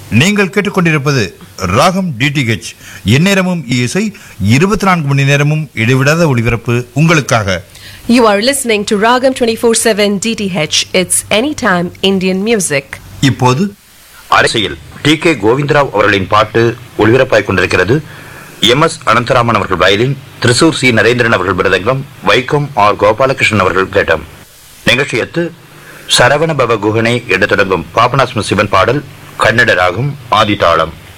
நீங்கள் கேட்டுக்கொண்டிருப்பது ராகம் டிடிஹெச் எந்நேரமும் இசை இருபத்தி நான்கு மணி நேரமும் இடைவிடாத ஒளிபரப்பு உங்களுக்காக You are listening to Ragam 24/7 DTH. It's anytime Indian music. இப்போது அரசியல் டி கே கோவிந்தராவ் அவர்களின் பாட்டு ஒளிபரப்பாய் கொண்டிருக்கிறது எம் எஸ் அனந்தராமன் அவர்கள் வயலின் திருசூர் சி நரேந்திரன் அவர்கள் மிருதங்கம் வைக்கம் ஆர் கோபாலகிருஷ்ணன் அவர்கள் கேட்டம் நிகழ்ச்சியத்து சரவண பவ குகனை என தொடங்கும் பாபநாசம் சிவன் பாடல் கன்னட ராகம் ஆதிதாளம்